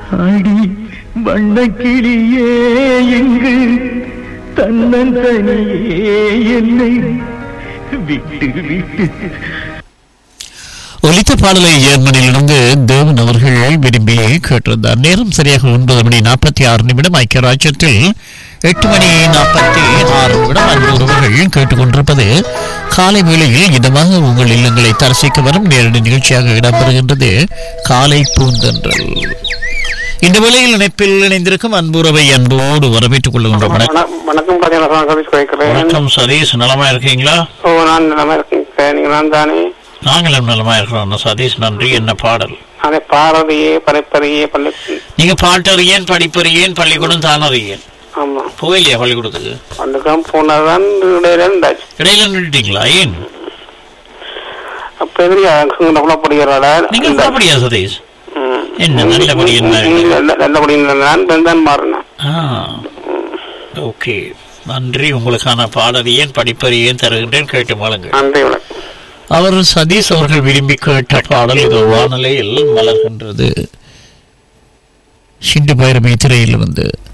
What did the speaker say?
அடி வண்ணக்கிளியே எங்கு தன்னந்தனியே என்னை விட்டு விட்டு ஒலித்த பாடலை ஜெர்மனியிலிருந்து தேவன் அவர்கள் விரும்பி கேட்டிருந்தார் நேரம் சரியாக ஒன்பது மணி நாற்பத்தி ஆறு நிமிடம் ஐக்கிய ராஜ்யத்தில் எட்டு மணி நாற்பத்தி ஆறு நிமிடம் அன்புறவர்கள் கேட்டுக்கொண்டிருப்பது காலை வேளையில் இதமாக உங்கள் இல்லங்களை தரிசிக்க வரும் நேரடி நிகழ்ச்சியாக இடம்பெறுகின்றது காலை பூந்தன்றல் இந்த வேளையில் இணைப்பில் இணைந்திருக்கும் அன்புறவை அன்போடு வரவேற்றுக் கொள்கின்றோம் வண- வணக்கம் கல்யாண சதீஷ் கேட்கிறேன் வணக்கம் சதீஷ் நலமா இருக்கீங்களா ஓ நான் நிலமா இருக்கேன் நீங்க நான் தானே நாங்களும் நலமா இருக்கிறோம் சதீஷ் நன்றி என்ன பாடல் அதே பாரதியே படைப்பறியே பள்ளி நீங்க பாட்டறியேன் படிப்பறியேன் பள்ளிக்கூடம் தானறியேன் ஆமா போகலையா பள்ளிக்கூடத்துக்கு பண்டுக்கம் போனதான் இடையில இருந்தாச்சு இடையில நின்றுட்டீங்களா ஏன் அப்ப எதிரியா குழப்பப்படுகிறாளா நீங்க அப்படியா சதீஷ் என்ன நல்லபடி என்ன நல்லபடி நான் தான் மாறினேன் ஆ ஓகே நன்றி உங்களுக்கான பாடறியேன் படிப்பறியேன் தருகின்றேன் கேட்டு மாளுங்கள் நன்றி வணக்கம் அவர் சதீஷ் அவர்கள் விரும்பி கேட்ட பாடல் இது வானிலையில் மலர்கின்றது சிண்டு பைரமை திரையில் வந்து